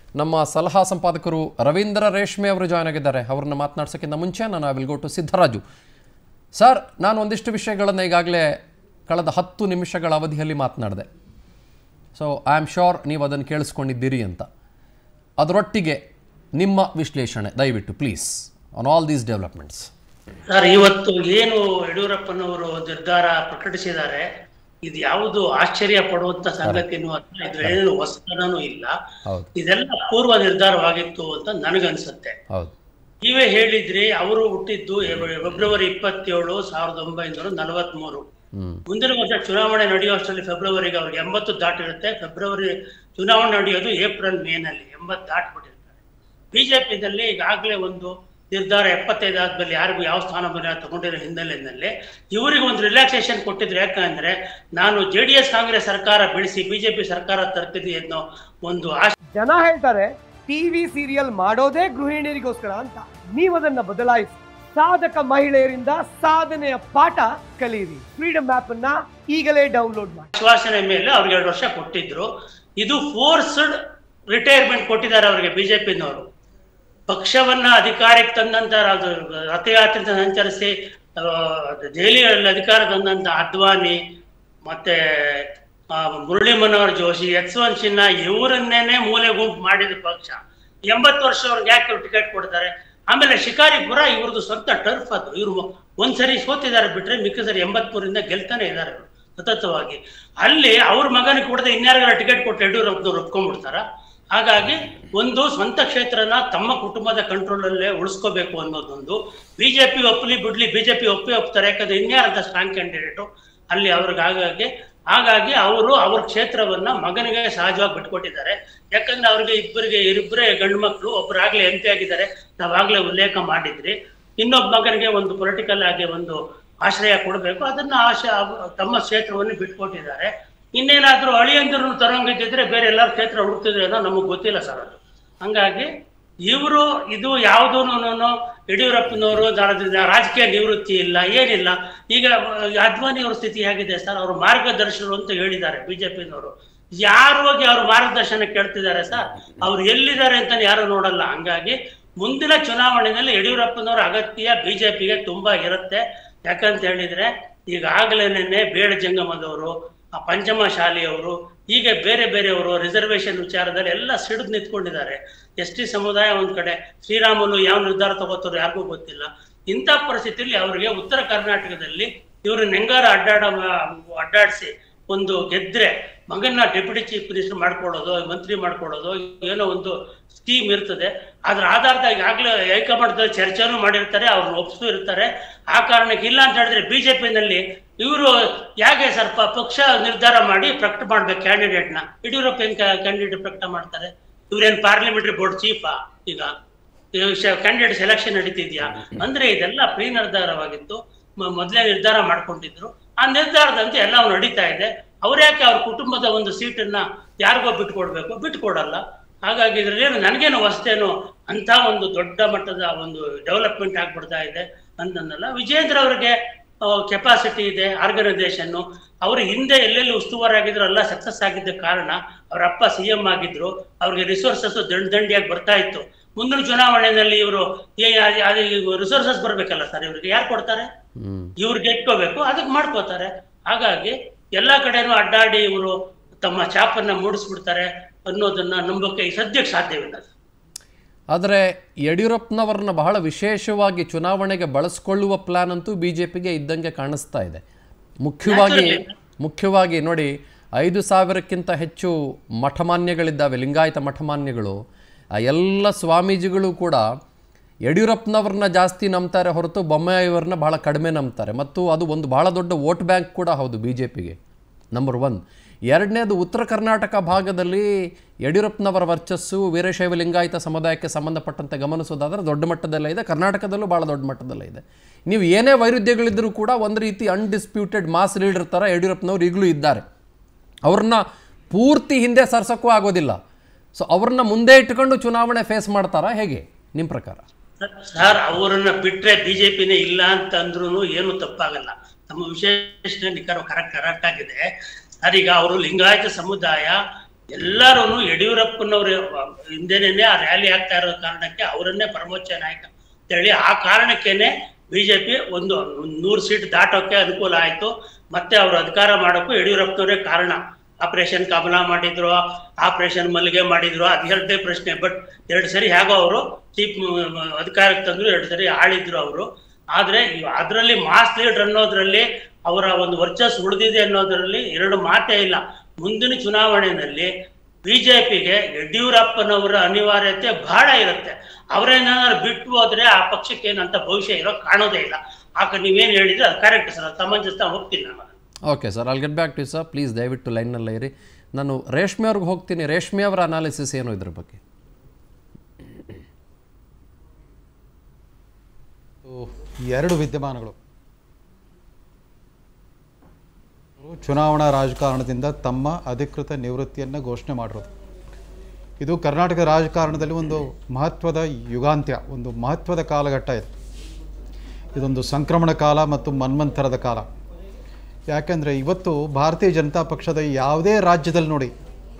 ನಮ್ಮ ಸಲಹಾ ಸಂಪಾದಕರು ರವೀಂದ್ರ ರೇಷ್ಮೆ ಅವರು ಜಾಯ್ನ್ ಆಗಿದ್ದಾರೆ ಅವ್ರನ್ನ ಮಾತನಾಡ್ಸೋಕ್ಕಿಂತ ಮುಂಚೆ ನಾನು I will go to Siddaraju sir ನಾನು ಒಂದಿಷ್ಟು ವಿಷಯಗಳನ್ನು ಈಗಾಗಲೇ ಕಳೆದ ಹತ್ತು ನಿಮಿಷಗಳ ಅವಧಿಯಲ್ಲಿ ಮಾತನಾಡಿದೆ ಸೊ ಐ ಆಮ್ ಶ್ಯೂರ್ ನೀವು ಅದನ್ನು ಕೇಳಿಸ್ಕೊಂಡಿದ್ದೀರಿ ಅಂತ ಅದರೊಟ್ಟಿಗೆ ನಿಮ್ಮ ವಿಶ್ಲೇಷಣೆ ದಯವಿಟ್ಟು please on all these developments sir ಇವತ್ತು ಏನು ಯಡಿಯೂರಪ್ಪನವರು ನಿರ್ಧಾರ ಪ್ರಕಟಿಸಿದ್ದಾರೆ ಇದು ಯಾವುದು ಆಶ್ಚರ್ಯ ಪಡುವಂತ ಸಂಗತಿನೂ ಅಲ್ಲ ಇದ್ರೇನು ಹೊಸತನೂ ಇಲ್ಲ ಹೌದು ಇದೆಲ್ಲ ಪೂರ್ವ ನಿರ್ಧಾರವಾಗಿತ್ತು ಅಂತ ನನಗನ್ಸುತ್ತೆ ಹೌದು ನೀವೇ ಹೇಳಿದ್ರಿ ಅವರು ಹುಟ್ಟಿದ್ದು ಎಬ- ಫೆಬ್ರವರಿ ಇಪ್ಪತ್ತೇಳು ಸಾವಿರದ ಒಂಬೈನೂರ ನಲವತ್ಮೂರು ಹ್ಞೂ ಮುಂದಿನ ವರ್ಷ ಚುನಾವಣೆ ನಡೆಯುವಷ್ಟರಲ್ಲಿ ಫೆಬ್ರವರಿಗೆ ಅವ್ರಿಗೆ ಎಂಬತ್ತು ದಾಟಿರುತ್ತೆ ಫೆಬ್ರವರಿ ಚುನಾವಣೆ ನಡೆಯೋದು ಏಪ್ರಿಲ್ ಮೇನಲ್ಲಿ ಎಂಬತ್ತು ದಾಟ್ಬಿಟ್ಟಿರ್ತಾರೆ ಬಿಜೆಪಿದಲ್ಲಿ ಈಗಾಗಲೇ ಒಂದು ನಿರ್ಧಾರ ಎಪ್ಪತ್ತೈದು ಆದ್ಮೇಲೆ ಯಾರಿಗೂ ಯಾವ ಸ್ಥಾನಮಾನ ತಗೊಂಡಿರೋ ಹಿನ್ನೆಲೆಯಲ್ಲಿ ಇವರಿಗೆ ಒಂದು ರಿಲ್ಯಾಕ್ಸೇಷನ್ ಕೊಟ್ಟಿದ್ರು ಯಾಕಂದ್ರೆ ನಾನು ಜೆ ಡಿ ಎಸ್ ಕಾಂಗ್ರೆಸ್ ಸರ್ಕಾರ ಬೆಳೆಸಿ ಬಿಜೆಪಿ ಸರ್ಕಾರ ತರ್ತಿದ್ವಿ ಅನ್ನೋ ಒಂದು ಆಶೆ ಜನ ಹೇಳ್ತಾರೆ ಟಿವಿ ಸೀರಿಯಲ್ ಮಾಡೋದೇ ಗೃಹಿಣಿಯರಿಗೋಸ್ಕರ ಅಂತ ನೀವದನ್ನ ಬದಲಾಯಿಸಿ ಸಾಧಕ ಮಹಿಳೆಯರಿಂದ ಸಾಧನೆಯ ಪಾಠ ಕಲಿಯಿರಿ ಫ್ರೀಡಮ್ ಆಪ್ ಅನ್ನ ಈಗಲೇ ಡೌನ್ಲೋಡ್ ಮಾಡಿ ಆಶ್ವಾಸನೆ ಮೇಲೆ ಅವ್ರಿಗೆ ಎರಡು ವರ್ಷ ಕೊಟ್ಟಿದ್ರು ಇದು ಫೋರ್ಸ್ಡ್ ರಿಟೈರ್ಮೆಂಟ್ ಕೊಟ್ಟಿದ್ದಾರೆ ಅವರಿಗೆ ಬಿಜೆಪಿನವರು ಪಕ್ಷವನ್ನ ಅಧಿಕಾರಕ್ಕೆ ತಂದಂತ ಅದು ರಥಯಾತ್ರೆ ಸಂಚರಿಸಿ ಆ, ದೆಹಲಿಯಲ್ಲಿ ಅಧಿಕಾರ ತಂದಂತ ಅದ್ವಾನಿ ಮತ್ತೆ ಆ, ಮುರಳಿ ಮನೋಹರ್ ಜೋಶಿ ಯಶವಂತ್ ಸಿನ್ಹಾ ಇವರನ್ನೇನೆ ಮೂಲೆ ಗುಂಪು ಮಾಡಿದ ಪಕ್ಷ ಎಂಬತ್ತು ವರ್ಷ ಅವ್ರಿಗೆ ಯಾಕೆ ಟಿಕೆಟ್ ಕೊಡ್ತಾರೆ ಆಮೇಲೆ ಶಿಕಾರಿಪುರ ಇವ್ರದ್ದು ಸ್ವಂತ ಟರ್ಫ್ ಅದು ಇವ್ರು ಒಂದ್ಸರಿ ಸೋತಿದ್ದಾರೆ ಬಿಟ್ರೆ ಮಿಕ್ಕ ಸರಿ ಎಂಬತ್ಮೂರಿಂದ ಗೆಲ್ತಾನೆ ಇದ್ದಾರೆ ಇವ್ರು ಸತತವಾಗಿ ಅಲ್ಲಿ ಅವ್ರ ಮಗನಿಗೆ ಕೊಡದೆ ಇನ್ಯಾರಿಗಾರ ಟಿಕೆಟ್ ಕೊಟ್ಟು ಯಡಿಯೂರಪ್ಪನವ್ರು ಒಪ್ಕೊಂಡ್ಬಿಡ್ತಾರ ಹಾಗಾಗಿ ಒಂದು ಸ್ವಂತ ಕ್ಷೇತ್ರನ ತಮ್ಮ ಕುಟುಂಬದ ಕಂಟ್ರೋಲ್ ಅಲ್ಲೇ ಉಳಿಸ್ಕೋಬೇಕು ಅನ್ನೋದೊಂದು ಬಿಜೆಪಿ ಒಪ್ಪಲಿ ಬಿಡ್ಲಿ ಬಿಜೆಪಿ ಒಪ್ಪಿ ಒಪ್ತಾರೆ ಯಾಕಂದ್ರೆ ಇನ್ಯಾರಂತ ಸ್ಟ್ರಾಂಗ್ ಕ್ಯಾಂಡಿಡೇಟು ಅಲ್ಲಿ ಅವ್ರಿಗೆ ಹಾಗಾಗಿ ಹಾಗಾಗಿ ಅವರು ಅವ್ರ ಕ್ಷೇತ್ರವನ್ನ ಮಗನಿಗೆ ಸಹಜವಾಗಿ ಬಿಟ್ಕೊಟ್ಟಿದ್ದಾರೆ ಯಾಕಂದ್ರೆ ಅವ್ರಿಗೆ ಇಬ್ಬರಿಗೆ ಇಬ್ಬರೇ ಗಂಡು ಮಕ್ಕಳು ಒಬ್ಬರಾಗ್ಲೇ ಎಂ ಪಿ ಆಗಿದ್ದಾರೆ ನಾವಾಗ್ಲೇ ಉಲ್ಲೇಖ ಮಾಡಿದ್ರಿ ಇನ್ನೊಬ್ಬ ಮಗನಿಗೆ ಒಂದು ಪೊಲಿಟಿಕಲ್ ಆಗಿ ಒಂದು ಆಶ್ರಯ ಕೊಡಬೇಕು ಅದನ್ನ ಆಶೆ ತಮ್ಮ ಕ್ಷೇತ್ರವನ್ನು ಬಿಟ್ಕೊಟ್ಟಿದ್ದಾರೆ ಇನ್ನೇನಾದ್ರೂ ಅಳಿಯಂದಿರನ್ನು ತರಂಗಿದ್ದಿದ್ರೆ ಬೇರೆ ಎಲ್ಲರ ಕ್ಷೇತ್ರ ಹುಡುಕ್ತಿದ್ರೆ ಅನ್ನೋ ನಮಗೆ ಗೊತ್ತಿಲ್ಲ ಸರ್ ಅದು ಹಂಗಾಗಿ ಇವರು ಇದು ಯಾವುದೂನು ಯಡಿಯೂರಪ್ಪನವರು ದ- ರಾಜಕೀಯ ನಿವೃತ್ತಿ ಇಲ್ಲ ಏನಿಲ್ಲ ಈಗ ಅದ್ವಾನಿ ಅವ್ರ ಸ್ಥಿತಿ ಹೇಗಿದೆ ಸರ್ ಅವರು ಮಾರ್ಗದರ್ಶಕರು ಅಂತ ಹೇಳಿದ್ದಾರೆ ಬಿಜೆಪಿನವರು ಯಾರು ಹೋಗಿ ಅವ್ರ ಮಾರ್ಗದರ್ಶನ ಕೇಳ್ತಿದ್ದಾರೆ ಸರ್ ಅವ್ರು ಎಲ್ಲಿದ್ದಾರೆ ಅಂತ ಯಾರು ನೋಡಲ್ಲ ಹಂಗಾಗಿ ಮುಂದಿನ ಚುನಾವಣೆಯಲ್ಲಿ ಯಡಿಯೂರಪ್ಪನವರ ಅಗತ್ಯ ಬಿಜೆಪಿಗೆ ತುಂಬಾ ಇರುತ್ತೆ ಯಾಕಂತ ಹೇಳಿದ್ರೆ ಈಗಾಗಲೇನೆ ಬೇಡ ಜಂಗಮದವರು ಆ ಪಂಚಮ ಶಾಲೆಯವರು ಹೀಗೆ ಬೇರೆ ಬೇರೆಯವರು ರಿಸರ್ವೇಶನ್ ವಿಚಾರದಲ್ಲಿ ಎಲ್ಲ ಸಿಡಿದು ನಿಂತ್ಕೊಂಡಿದ್ದಾರೆ ಎಸ್ ಟಿ ಸಮುದಾಯ ಒಂದ್ ಕಡೆ ಶ್ರೀರಾಮುಲು ಯಾವ ನಿರ್ಧಾರ ತಗೋತಾರೋ ಯಾರಿಗೂ ಗೊತ್ತಿಲ್ಲ ಇಂಥ ಪರಿಸ್ಥಿತಿಯಲ್ಲಿ ಅವರಿಗೆ ಉತ್ತರ ಕರ್ನಾಟಕದಲ್ಲಿ ಇವರು ನೆಂಗಾರ ಅಡ್ಡಾಡ ಅಡ್ಡಾಡಿಸಿ ಒಂದು ಗೆದ್ರೆ ಮಗನ್ನ ಡೆಪ್ಯೂಟಿ ಚೀಫ್ ಮಿನಿಸ್ಟರ್ ಮಾಡ್ಕೊಳ್ಳೋದು ಮಂತ್ರಿ ಮಾಡ್ಕೊಳ್ಳೋದು ಏನೋ ಒಂದು ಸ್ಕೀಮ್ ಇರ್ತದೆ ಅದ್ರ ಆಧಾರದ ಈಗಾಗಲೇ ಹೈಕಮಾಂಡ್ದಲ್ಲಿ ಚರ್ಚೆನೂ ಮಾಡಿರ್ತಾರೆ ಅವ್ರನ್ನ ಒಪ್ಪಿಸೂ ಇರ್ತಾರೆ ಆ ಕಾರಣಕ್ಕೆ ಇಲ್ಲ ಅಂತ ಹೇಳಿದ್ರೆ ಬಿಜೆಪಿನಲ್ಲಿ ಇವರು ಯಾಕೆ ಸ್ವಲ್ಪ ಪಕ್ಷ ನಿರ್ಧಾರ ಮಾಡಿ ಪ್ರಕಟ ಮಾಡ್ಬೇಕು ಕ್ಯಾಂಡಿಡೇಟ್ನ ಯಡಿಯೂರಪ್ಪ ಹೆಂಗ್ ಕ್ಯಾಂಡಿಡೇಟ್ ಪ್ರಕಟ ಮಾಡ್ತಾರೆ ಇವ್ರೇನ್ ಪಾರ್ಲಿಮೆಂಟರಿ ಬೋರ್ಡ್ ಚೀಫಾ ಈಗ ಕ್ಯಾಂಡಿಡೇಟ್ ಸೆಲೆಕ್ಷನ್ ನಡೀತಿದ್ಯಾ ಅಂದ್ರೆ ಇದೆಲ್ಲ ಪ್ರೀ ನಿರ್ಧಾರವಾಗಿತ್ತು ಮ- ಮೊದ್ಲೇ ನಿರ್ಧಾರ ಮಾಡ್ಕೊಂಡಿದ್ರು ಆ ನಿರ್ಧಾರದಂತೆ ಎಲ್ಲ ನಡೀತಾ ಇದೆ ಅವ್ರ್ಯಾಕೆ ಅವ್ರ ಕುಟುಂಬದ ಒಂದು ಸೀಟನ್ನ ಯಾರಿಗೋ ಬಿಟ್ಕೊಡ್ಬೇಕು ಬಿಟ್ಕೊಡಲ್ಲ ಹಾಗಾಗಿ ಇದ್ರಲ್ಲೇನು ನನಗೇನು ಹೊಸ್ತೇನು ಅಂತ ಒಂದು ದೊಡ್ಡ ಮಟ್ಟದ ಒಂದು ಡೆವಲಪ್ಮೆಂಟ್ ಆಗ್ಬಿಡ್ತಾ ಇದೆ ಅಂತಂದಲ್ಲ ವಿಜೇಂದ್ರ ಅವ್ರಿಗೆ ಕೆಪಾಸಿಟಿ ಇದೆ ಆರ್ಗನೈಸೇಷನ್ ಅವರು ಹಿಂದೆ ಎಲ್ಲೆಲ್ಲಿ ಉಸ್ತುವಾರಿ ಆಗಿದ್ರು ಎಲ್ಲ ಸಕ್ಸಸ್ ಆಗಿದ್ದ ಕಾರಣ ಅವ್ರ ಅಪ್ಪ ಸಿ ಎಂ ಆಗಿದ್ರು ಅವ್ರಿಗೆ ರಿಸೋರ್ಸಸ್ ದಂಡ್ ದಂಡಿಯಾಗಿ ಬರ್ತಾ ಇತ್ತು ಮುಂದಿನ ಚುನಾವಣೆಯಲ್ಲಿ ಇವರು ರಿಸೋರ್ಸಸ್ ಬರ್ಬೇಕಲ್ಲ ಸರ್ ಇವ್ರಿಗೆ ಯಾರು ಕೊಡ್ತಾರೆ ಹ್ಞೂ ಇವ್ರು ಗೆಟ್ಕೋಬೇಕು ಅದಕ್ಕೆ ಮಾಡ್ಕೋತಾರೆ ಹಾಗಾಗಿ ಎಲ್ಲಾ ಕಡೆನೂ ಅಡ್ಡಾಡಿ ಇವರು ತಮ್ಮ ಚಾಪನ್ನ ಮೂಡಿಸ್ಬಿಡ್ತಾರೆ ಅನ್ನೋದನ್ನ ನಂಬಕ್ಕೆ ಈ ಸದ್ಯಕ್ಕೆ ಸಾಧ್ಯವಿಲ್ಲ ಆದರೆ ಯಡಿಯೂರಪ್ಪನವರನ್ನ ಬಹಳ ವಿಶೇಷವಾಗಿ ಚುನಾವಣೆಗೆ ಬಳಸ್ಕೊಳ್ಳುವ ಪ್ಲಾನ್ ಅಂತೂ ಬಿ ಜೆ ಪಿಗೆ ಇದ್ದಂಗೆ ಕಾಣಿಸ್ತಾ ಇದೆ ಮುಖ್ಯವಾಗಿ ಮುಖ್ಯವಾಗಿ ನೋಡಿ ಐದು ಸಾವಿರಕ್ಕಿಂತ ಹೆಚ್ಚು ಮಠಮಾನ್ಯಗಳಿದ್ದಾವೆ ಲಿಂಗಾಯತ ಮಠಮಾನ್ಯಗಳು ಆ ಎಲ್ಲ ಸ್ವಾಮೀಜಿಗಳು ಕೂಡ ಯಡಿಯೂರಪ್ಪನವ್ರನ್ನ ಜಾಸ್ತಿ ನಂಬ್ತಾರೆ ಹೊರತು ಬೊಮ್ಮಾಯಿಯವ್ರನ್ನ ಬಹಳ ಕಡಿಮೆ ನಂಬ್ತಾರೆ ಮತ್ತು ಅದು ಒಂದು ಬಹಳ ದೊಡ್ಡ ವೋಟ್ ಬ್ಯಾಂಕ್ ಕೂಡ ಹೌದು ಬಿ ಜೆ ಪಿಗೆ ನಂಬರ್ ಒನ್ ಎರಡನೇದು ಉತ್ತರ ಕರ್ನಾಟಕ ಭಾಗದಲ್ಲಿ ಯಡಿಯೂರಪ್ಪನವರ ವರ್ಚಸ್ಸು ವೀರಶೈವ ಲಿಂಗಾಯತ ಸಮುದಾಯಕ್ಕೆ ಸಂಬಂಧಪಟ್ಟಂತೆ ಗಮನಿಸೋದಾದರೆ ದೊಡ್ಡ ಮಟ್ಟದಲ್ಲೇ ಇದೆ ಕರ್ನಾಟಕದಲ್ಲೂ ಭಾಳ ದೊಡ್ಡ ಮಟ್ಟದಲ್ಲೇ ಇದೆ ನೀವು ಏನೇ ವೈರುಧ್ಯಗಳಿದ್ದರೂ ಕೂಡ ಒಂದು ರೀತಿ ಅನ್ಡಿಸ್ಪ್ಯೂಟೆಡ್ ಮಾಸ್ ಲೀಡರ್ ಥರ ಯಡಿಯೂರಪ್ಪನವ್ರು ಈಗಲೂ ಇದ್ದಾರೆ ಅವ್ರನ್ನ ಪೂರ್ತಿ ಹಿಂದೆ ಸರ್ಸಕ್ಕೂ ಆಗೋದಿಲ್ಲ ಸೊ ಅವ್ರನ್ನ ಮುಂದೆ ಇಟ್ಕೊಂಡು ಚುನಾವಣೆ ಫೇಸ್ ಮಾಡ್ತಾರಾ ಹೇಗೆ ನಿಮ್ಮ ಪ್ರಕಾರ ಸರ್ ಅವರನ್ನ ಬಿಟ್ರೆ ಬಿಜೆಪಿನೇ ಇಲ್ಲ ಅಂತ ಅಂದ್ರೂ ಏನು ತಪ್ಪಾಗಲ್ಲ ನಮ್ಮ ವಿಶೇಷ ನಿಖರ ಕರೆಕ್ಟ್ ಕರೆಕ್ಟ್ ಆಗಿದೆ ಸರ್ ಈಗ ಅವರು ಲಿಂಗಾಯತ ಸಮುದಾಯ ಎಲ್ಲರೂ ಯಡಿಯೂರಪ್ಪನವ್ರ ಹಿಂದೆನೇ ಆ ರ್ಯಾಲಿ ಆಗ್ತಾ ಇರೋ ಕಾರಣಕ್ಕೆ ಅವರನ್ನೇ ಪರಮೋಚ್ಚ ನಾಯಕ ಅಂತ ಹೇಳಿ ಆ ಕಾರಣಕ್ಕೇನೆ ಬಿಜೆಪಿ ಒಂದು ನೂರು ಸೀಟ್ ದಾಟೋಕೆ ಅನುಕೂಲ ಆಯ್ತು ಮತ್ತೆ ಅವರು ಅಧಿಕಾರ ಮಾಡೋಕ್ಕೂ ಯಡಿಯೂರಪ್ಪನವರೇ ಕಾರಣ ಆಪರೇಷನ್ ಕಮಲ ಮಾಡಿದ್ರು ಆಪರೇಷನ್ ಮಲ್ಲಿಗೆ ಮಾಡಿದ್ರು ಅದು ಎರಡೇ ಪ್ರಶ್ನೆ ಬಟ್ ಎರಡು ಸರಿ ಹೇಗೋ ಅವರು ಚೀಫ್ ಅಧಿಕಾರಕ್ಕೆ ತಂದ್ರು ಎರಡು ಸರಿ ಆಳಿದ್ರು ಅವರು ಆದ್ರೆ ಅದರಲ್ಲಿ ಮಾಸ್ ಲೀಡರ್ ಅನ್ನೋದ್ರಲ್ಲಿ ಅವರ ಒಂದು ವರ್ಚಸ್ ಉಳಿದಿದೆ ಅನ್ನೋದ್ರಲ್ಲಿ ಎರಡು ಮಾತೇ ಇಲ್ಲ ಮುಂದಿನ ಚುನಾವಣೆಯಲ್ಲಿ ಬಿಜೆಪಿಗೆ ಯಡಿಯೂರಪ್ಪನವರ ಅನಿವಾರ್ಯತೆ ಬಹಳ ಇರುತ್ತೆ ಅವರೇನಾದ್ರು ಬಿಟ್ಟು ಹೋದ್ರೆ ಆ ಪಕ್ಷಕ್ಕೆ ಏನಂತ ಭವಿಷ್ಯ ಇರೋ ಕಾಣೋದೇ ಇಲ್ಲ ಆಗ ನೀವೇನು ಹೇಳಿದ್ರೆ ಅದು ಕರೆಕ್ಟ್ ಸರ್ ಅದು ಸಮಂಜಸ ಹೋಗ್ತೀನಿ ನಾನು okay sir I'll get back to sir please ದಯವಿಟ್ಟು ಲೈನ್ನಲ್ಲೇ ಇರಿ ನಾನು ರೇಷ್ಮೆ ಅವ್ರಿಗೆ ಹೋಗ್ತೀನಿ ರೇಷ್ಮೆ ಅವರ ಅನಾಲಿಸಿಸ್ ಏನು ಇದ್ರ ಬಗ್ಗೆ ಎರಡು ವಿದ್ಯಮಾನಗಳು ಅವರು ಚುನಾವಣಾ ರಾಜಕಾರಣದಿಂದ ತಮ್ಮ ಅಧಿಕೃತ ನಿವೃತ್ತಿಯನ್ನು ಘೋಷಣೆ ಮಾಡಿರೋದು ಇದು ಕರ್ನಾಟಕ ರಾಜಕಾರಣದಲ್ಲಿ ಒಂದು ಮಹತ್ವದ ಯುಗಾಂತ್ಯ ಒಂದು ಮಹತ್ವದ ಕಾಲಘಟ್ಟ ಇದು ಇದೊಂದು ಸಂಕ್ರಮಣ ಕಾಲ ಮತ್ತು ಮನ್ವಂತರದ ಕಾಲ ಯಾಕೆಂದರೆ ಇವತ್ತು ಭಾರತೀಯ ಜನತಾ ಪಕ್ಷದ ಯಾವುದೇ ರಾಜ್ಯದಲ್ಲಿ ನೋಡಿ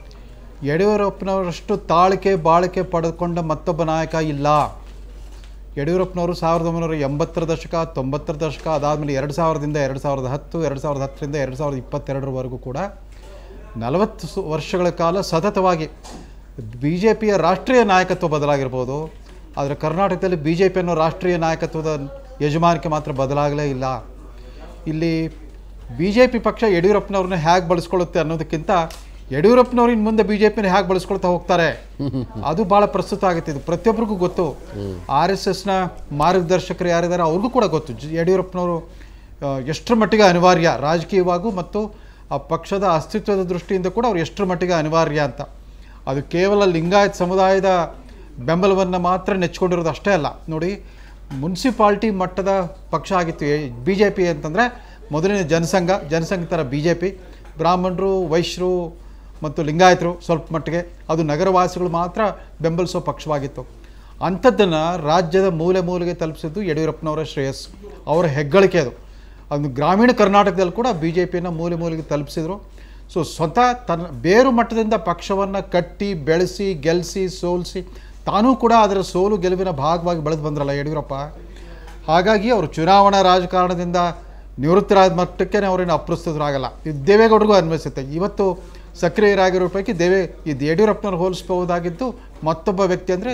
ಯಡಿಯೂರಪ್ಪನವರಷ್ಟು ತಾಳಿಕೆ ಬಾಳಿಕೆ ಪಡೆದುಕೊಂಡ ಮತ್ತೊಬ್ಬ ನಾಯಕ ಇಲ್ಲ ಯಡಿಯೂರಪ್ಪನವರು ಸಾವಿರದ ಒಂಬೈನೂರ ಎಂಬತ್ತರ ದಶಕ ತೊಂಬತ್ತರ ದಶಕ ಅದಾದಮೇಲೆ ಎರಡು ಸಾವಿರದಿಂದ ಎರಡು ಸಾವಿರದ ಹತ್ತು ಎರಡು ಸಾವಿರದ ಹತ್ತರಿಂದ ಎರಡು ಸಾವಿರದ ಇಪ್ಪತ್ತೆರಡರವರೆಗೂ ಕೂಡ ನಲವತ್ತು ಸು- ವರ್ಷಗಳ ಕಾಲ ಸತತವಾಗಿ ಬಿ ಜೆ ಪಿಯ ರಾಷ್ಟ್ರೀಯ ನಾಯಕತ್ವ ಬದಲಾಗಿರ್ಬೋದು ಆದರೆ ಕರ್ನಾಟಕದಲ್ಲಿ ಬಿ ಜೆ ಪಿ ಅನ್ನೋ ರಾಷ್ಟ್ರೀಯ ನಾಯಕತ್ವದ ಯಜಮಾನಿಕೆ ಮಾತ್ರ ಬದಲಾಗಲೇ ಇಲ್ಲ ಇಲ್ಲಿ ಬಿ ಜೆ ಪಿ ಪಕ್ಷ ಯಡಿಯೂರಪ್ಪನವ್ರನ್ನ ಹೇಗೆ ಬಳಸ್ಕೊಳ್ಳುತ್ತೆ ಅನ್ನೋದಕ್ಕಿಂತ ಯಡಿಯೂರಪ್ಪನವ್ರು ಇನ್ನು ಮುಂದೆ ಬಿ ಜೆ ಪಿನ ಹೇಗೆ ಬಳಸ್ಕೊಳ್ತಾ ಹೋಗ್ತಾರೆ ಅದು ಭಾಳ ಪ್ರಸ್ತುತ ಆಗುತ್ತೆ ಇದು ಪ್ರತಿಯೊಬ್ಬರಿಗೂ ಗೊತ್ತು ಆರ್ ಎಸ್ ಎಸ್ನ ಮಾರ್ಗದರ್ಶಕರು ಯಾರಿದ್ದಾರೆ ಅವ್ರಿಗೂ ಕೂಡ ಗೊತ್ತು ಜ- ಯಡಿಯೂರಪ್ಪನವರು ಆ, ಎಷ್ಟರ ಮಟ್ಟಿಗೆ ಅನಿವಾರ್ಯ ರಾಜಕೀಯವಾಗೂ ಮತ್ತು ಆ ಪಕ್ಷದ ಅಸ್ತಿತ್ವದ ದೃಷ್ಟಿಯಿಂದ ಕೂಡ ಅವ್ರು ಎಷ್ಟರ ಮಟ್ಟಿಗೆ ಅನಿವಾರ್ಯ ಅಂತ ಅದು ಕೇವಲ ಲಿಂಗಾಯತ್ ಸಮುದಾಯದ ಬೆಂಬಲವನ್ನು ಮಾತ್ರ ನೆಚ್ಕೊಂಡಿರೋದು ಅಷ್ಟೇ ಅಲ್ಲ ನೋಡಿ ಮುನ್ಸಿಪಾಲ್ಟಿ ಮಟ್ಟದ ಪಕ್ಷ ಆಗಿತ್ತು ಬಿ ಜೆ ಪಿ ಅಂತಂದರೆ ಮೊದಲಿನ ಜನಸಂಘ ಜನಸಂಘ ಥರ ಬಿ ಜೆ ಪಿ ಬ್ರಾಹ್ಮಣರು ವೈಶ್ಯರು ಮತ್ತು ಲಿಂಗಾಯತರು ಸ್ವಲ್ಪ ಮಟ್ಟಿಗೆ ಅದು ನಗರವಾಸಿಗಳು ಮಾತ್ರ ಬೆಂಬಲಿಸೋ ಪಕ್ಷವಾಗಿತ್ತು ಅಂಥದ್ದನ್ನು ರಾಜ್ಯದ ಮೂಲೆ ಮೂಲೆಗೆ ತಲುಪಿಸಿದ್ದು ಯಡಿಯೂರಪ್ಪನವರ ಶ್ರೇಯಸ್ಸು ಅವರ ಹೆಗ್ಗಳಿಕೆ ಅದು ಅದು ಗ್ರಾಮೀಣ ಕರ್ನಾಟಕದಲ್ಲಿ ಕೂಡ ಬಿ ಜೆ ಪಿಯನ್ನು ಮೂಲೆ ಮೂಲೆಗೆ ತಲುಪಿಸಿದರು ಸೊ ಸ್ವತಃ ತನ್ನ ಬೇರು ಮಟ್ಟದಿಂದ ಪಕ್ಷವನ್ನು ಕಟ್ಟಿ ಬೆಳೆಸಿ ಗೆಲ್ಲಿಸಿ ಸೋಲಿಸಿ ತಾನೂ ಕೂಡ ಅದರ ಸೋಲು ಗೆಲುವಿನ ಭಾಗವಾಗಿ ಬೆಳೆದು ಬಂದ್ರಲ್ಲ ಯಡಿಯೂರಪ್ಪ ಹಾಗಾಗಿ ಅವರು ಚುನಾವಣಾ ರಾಜಕಾರಣದಿಂದ ನಿವೃತ್ತರಾದ ಮಟ್ಟಕ್ಕೆ ಅವರೇನು ಅಪ್ರಸ್ತುತರಾಗಲ್ಲ ಇದು ದೇವೇಗೌಡರಿಗೂ ಅನ್ವಯಿಸುತ್ತೆ ಇವತ್ತು ಸಕ್ರಿಯರಾಗಿರೋ ಪೈಕಿ ದೇವೇ ಇದು ಯಡಿಯೂರಪ್ಪನವ್ರು ಹೋಲಿಸ್ಬಹುದಾಗಿದ್ದು ಮತ್ತೊಬ್ಬ ವ್ಯಕ್ತಿ ಅಂದರೆ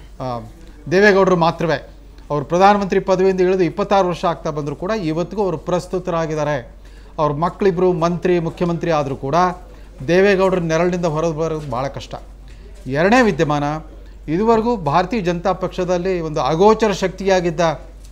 ದೇವೇಗೌಡರು ಮಾತ್ರವೇ ಅವರು ಪ್ರಧಾನಮಂತ್ರಿ ಪದವಿಯಿಂದ ಇಳಿದು ಇಪ್ಪತ್ತಾರು ವರ್ಷ ಆಗ್ತಾ ಬಂದರೂ ಕೂಡ ಇವತ್ತಿಗೂ ಅವರು ಪ್ರಸ್ತುತರಾಗಿದ್ದಾರೆ ಅವ್ರ ಮಕ್ಕಳಿಬ್ಬರು ಮಂತ್ರಿ ಮುಖ್ಯಮಂತ್ರಿ ಆದರೂ ಕೂಡ ದೇವೇಗೌಡರ ನೆರಳಿನಿಂದ ಹೊರಗೆ ಬರೋದು ಭಾಳ ಕಷ್ಟ ಎರಡನೇ ವಿದ್ಯಮಾನ ಇದುವರೆಗೂ ಭಾರತೀಯ ಜನತಾ ಪಕ್ಷದಲ್ಲಿ ಒಂದು ಅಗೋಚರ ಶಕ್ತಿಯಾಗಿದ್ದ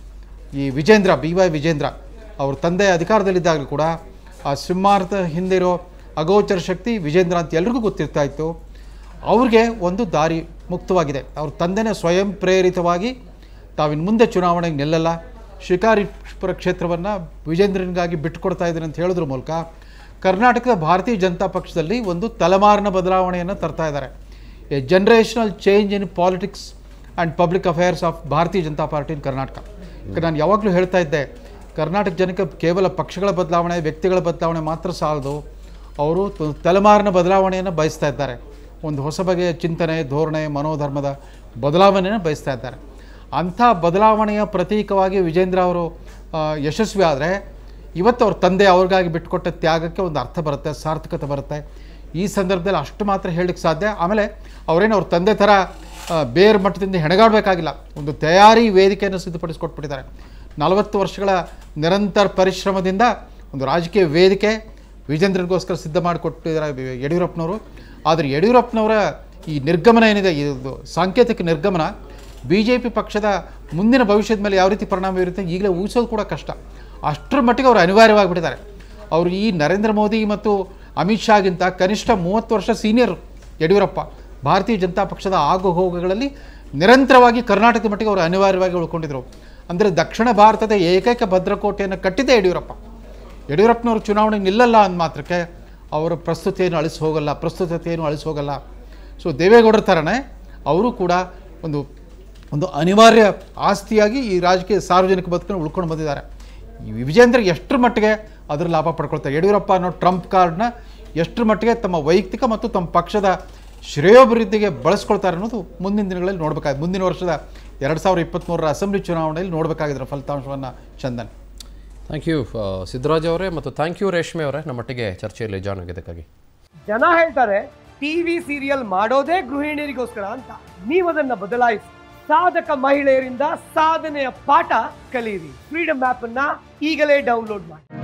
ಈ ವಿಜೇಂದ್ರ ಬಿ ವೈ ವಿಜೇಂದ್ರ ಅವ್ರ ತಂದೆ ಅಧಿಕಾರದಲ್ಲಿದ್ದಾಗಲೂ ಕೂಡ ಆ ಸಿಂಹಾರದ ಹಿಂದಿರೋ ಅಗೋಚರ ಶಕ್ತಿ ವಿಜೇಂದ್ರ ಅಂತ ಎಲ್ರಿಗೂ ಗೊತ್ತಿರ್ತಾ ಇತ್ತು ಅವ್ರಿಗೆ ಒಂದು ದಾರಿ ಮುಕ್ತವಾಗಿದೆ ಅವ್ರ ತಂದೆನೇ ಸ್ವಯಂ ಪ್ರೇರಿತವಾಗಿ ತಾವಿನ್ನು ಮುಂದೆ ಚುನಾವಣೆಗೆ ನಿಲ್ಲಲ್ಲ ಶಿಕಾರಿಪುರ ಕ್ಷೇತ್ರವನ್ನು ವಿಜೇಂದ್ರನಿಗಾಗಿ ಬಿಟ್ಟುಕೊಡ್ತಾ ಇದ್ದೀನಿ ಅಂತ ಹೇಳೋದ್ರ ಮೂಲಕ ಕರ್ನಾಟಕದ ಭಾರತೀಯ ಜನತಾ ಪಕ್ಷದಲ್ಲಿ ಒಂದು ತಲೆಮಾರಿನ ಬದಲಾವಣೆಯನ್ನು ತರ್ತಾ ಇದ್ದಾರೆ a generational change in politics and public affairs of Bharatiya Janata party in Karnataka ಯಾಕಂದ್ರೆ ನಾನು ಯಾವಾಗಲೂ ಹೇಳ್ತಾ ಇದ್ದೆ ಕರ್ನಾಟಕ ಜನಕ್ಕೆ ಕೇವಲ ಪಕ್ಷಗಳ ಬದಲಾವಣೆ ವ್ಯಕ್ತಿಗಳ ಬದಲಾವಣೆ ಮಾತ್ರ ಸಾಲದು ಅವರು ತ- ತಲೆಮಾರಿನ ಬದಲಾವಣೆಯನ್ನು ಬಯಸ್ತಾ ಇದ್ದಾರೆ ಒಂದು ಹೊಸ ಬಗೆಯ ಚಿಂತನೆ ಧೋರಣೆ ಮನೋಧರ್ಮದ ಬದಲಾವಣೆಯನ್ನು ಬಯಸ್ತಾ ಇದ್ದಾರೆ ಅಂಥ ಬದಲಾವಣೆಯ ಪ್ರತೀಕವಾಗಿ ವಿಜೇಂದ್ರ ಅವರು ಆ, ಯಶಸ್ವಿ ಆದರೆ ಇವತ್ತು ಅವ್ರ ತಂದೆ ಅವ್ರಿಗಾಗಿ ಬಿಟ್ಟುಕೊಟ್ಟ ತ್ಯಾಗಕ್ಕೆ ಒಂದು ಅರ್ಥ ಬರುತ್ತೆ ಸಾರ್ಥಕತೆ ಬರುತ್ತೆ ಈ ಸಂದರ್ಭದಲ್ಲಿ ಅಷ್ಟು ಮಾತ್ರ ಹೇಳಲಿಕ್ಕೆ ಸಾಧ್ಯ ಆಮೇಲೆ ಅವರೇನು ಅವ್ರ ತಂದೆ ಥರ ಆ, ಬೇರೆ ಮಟ್ಟದಿಂದ ಹೆಣಗಾಡಬೇಕಾಗಿಲ್ಲ ಒಂದು ತಯಾರಿ ವೇದಿಕೆಯನ್ನು ಸಿದ್ಧಪಡಿಸಿಕೊಟ್ಬಿಟ್ಟಿದ್ದಾರೆ ನಲವತ್ತು ವರ್ಷಗಳ ನಿರಂತರ ಪರಿಶ್ರಮದಿಂದ ಒಂದು ರಾಜಕೀಯ ವೇದಿಕೆ ವಿಜೇಂದ್ರನಿಗೋಸ್ಕರ ಸಿದ್ಧ ಮಾಡಿಕೊಟ್ಟಿದ್ದಾರೆ ವಿ- ಯಡಿಯೂರಪ್ಪನವರು ಆದರೆ ಯಡಿಯೂರಪ್ಪನವರ ಈ ನಿರ್ಗಮನ ಏನಿದೆ ಇದು ಸಾಂಕೇತಿಕ ನಿರ್ಗಮನ ಬಿ ಜೆ ಪಿ ಪಕ್ಷದ ಮುಂದಿನ ಭವಿಷ್ಯದ ಮೇಲೆ ಯಾವ ರೀತಿ ಪರಿಣಾಮ ಬೀರುತ್ತೆ ಈಗಲೇ ಊಹಿಸೋದು ಕೂಡ ಕಷ್ಟ ಅಷ್ಟರ ಮಟ್ಟಿಗೆ ಅವರು ಅನಿವಾರ್ಯವಾಗಿಬಿಟ್ಟಿದ್ದಾರೆ ಅವರು ಈ ನರೇಂದ್ರ ಮೋದಿ ಮತ್ತು ಅಮಿತ್ ಶಾಗಿಂತ ಕನಿಷ್ಠ ಮೂವತ್ತು ವರ್ಷ ಸೀನಿಯರ್ ಯಡಿಯೂರಪ್ಪ ಭಾರತೀಯ ಜನತಾ ಪಕ್ಷದ ಆಗು ಹೋಗುಗಳಲ್ಲಿ ನಿರಂತರವಾಗಿ ಕರ್ನಾಟಕದ ಮಟ್ಟಿಗೆ ಅವರು ಅನಿವಾರ್ಯವಾಗಿ ಉಳ್ಕೊಂಡಿದ್ರು ಅಂದರೆ ದಕ್ಷಿಣ ಭಾರತದ ಏಕೈಕ ಭದ್ರಕೋಟೆಯನ್ನು ಕಟ್ಟಿದ್ದೇ ಯಡಿಯೂರಪ್ಪ ಯಡಿಯೂರಪ್ಪನವರು ಚುನಾವಣೆಗೆ ನಿಲ್ಲಲ್ಲ ಅಂದ ಮಾತ್ರಕ್ಕೆ ಅವರ ಪ್ರಸ್ತುತಿಯನ್ನು ಅಳಿಸಿ ಹೋಗಲ್ಲ ಪ್ರಸ್ತುತತೆಯನ್ನು ಅಳಿಸಿ ಹೋಗಲ್ಲ ಸೊ ದೇವೇಗೌಡರ ಥರನೇ ಅವರು ಕೂಡ ಒಂದು ಒಂದು ಅನಿವಾರ್ಯ ಆಸ್ತಿಯಾಗಿ ಈ ರಾಜಕೀಯ ಸಾರ್ವಜನಿಕ ಬದುಕನ್ನು ಉಳ್ಕೊಂಡು ಬಂದಿದ್ದಾರೆ ಈ ವಿಜೇಂದ್ರ ಎಷ್ಟರ ಮಟ್ಟಿಗೆ ಅದರ ಲಾಭ ಪಡ್ಕೊಳ್ತಾರೆ ಯಡಿಯೂರಪ್ಪ ಅನ್ನೋ ಟ್ರಂಪ್ ಕಾರ್ಡ್ನ ಎಷ್ಟರ ಮಟ್ಟಿಗೆ ತಮ್ಮ ವೈಯಕ್ತಿಕ ಮತ್ತು ತಮ್ಮ ಪಕ್ಷದ ಶ್ರೇಯೋಭಿವೃದ್ಧಿಗೆ ಬಳಸ್ಕೊಳ್ತಾರೆ ಅನ್ನೋದು ಮುಂದಿನ ದಿನಗಳಲ್ಲಿ ನೋಡಬೇಕಾಗಿದೆ ಮುಂದಿನ ವರ್ಷದ ಎರಡು ಸಾವಿರದ ಇಪ್ಪತ್ತ್ಮೂರರ ಅಸೆಂಬ್ಲಿ ಚುನಾವಣೆಯಲ್ಲಿ ನೋಡಬೇಕಾಗಿದ್ರ ಫಲಿತಾಂಶವನ್ನು ಚಂದನ್ ಥ್ಯಾಂಕ್ ಯು ಸಿದ್ದರಾಜ್ ಅವರೇ ಮತ್ತು ಥ್ಯಾಂಕ್ ಯು ರೇಷ್ಮೆ ಅವರೇ ನಮ್ಮೊಟ್ಟಿಗೆ ಚರ್ಚೆಯಲ್ಲಿ ಜಾಯ್ನ್ ಆಗಿದ್ದಕ್ಕಾಗಿ ಜನ ಹೇಳ್ತಾರೆ ಟಿವಿ ಸೀರಿಯಲ್ ಮಾಡೋದೇ ಗೃಹಿಣಿಯರಿಗೋಸ್ಕರ ಅಂತ ನೀವು ಅದನ್ನ ಬದಲಾಯಿಸಿ ಸಾಧಕ ಮಹಿಳೆಯರಿಂದ ಸಾಧನೆಯ ಪಾಠ ಕಲಿಯಿರಿ ಫ್ರೀಡಮ್ ಆಪ್ ಅನ್ನ ಈಗಲೇ ಡೌನ್ಲೋಡ್ ಮಾಡಿ